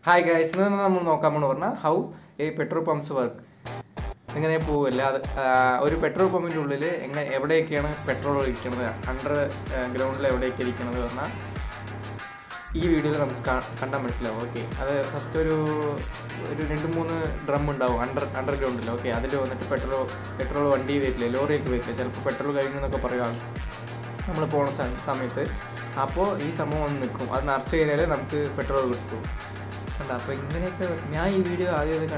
hi guys ഇന്ന് നമ്മൾ നോക്കാൻ പോണെന്ന് പറഞ്ഞാൽ ഹൗ ഈ പെട്രോൾ പമ്പ്സ് വർക്ക് ഇങ്ങനെ പോവില്ല അത് ആ, ഒരു പെട്രോൾ പമ്പിൻ്റെ ഉള്ളിൽ എങ്ങനെ എവിടെയൊക്കെയാണ് പെട്രോൾ ഒഴിക്കുന്നത് അണ്ടർ ഗ്രൗണ്ടിൽ എവിടെയൊക്കെ ഇരിക്കുന്നത് പറഞ്ഞാൽ ഈ വീഡിയോയിൽ നമുക്ക് കാ- കണ്ടാൽ മനസ്സിലാവും ഓക്കെ അത് ഫസ്റ്റ് ഒരു ഒരു രണ്ട് മൂന്ന് ഡ്രം ഉണ്ടാവും അണ്ടർ അണ്ടർ ഗ്രൗണ്ടിൽ ഓക്കെ അതിൽ വന്നിട്ട് പെട്രോൾ പെട്രോൾ വണ്ടി വരില്ല ലോറിയൊക്കെ വരില്ല ചിലപ്പോൾ പെട്രോൾ കഴിഞ്ഞു എന്നൊക്കെ പറയാം നമ്മൾ പോണ സ- സമയത്ത് അപ്പോൾ ഈ സംഭവം വന്ന് നിൽക്കും അത് നിറച്ച് കഴിഞ്ഞാൽ നമുക്ക് പെട്രോൾ കിട്ടും കണ്ടോ അപ്പോൾ ഇങ്ങനെയൊക്കെ ഞാൻ ഈ വീഡിയോ ആദ്യം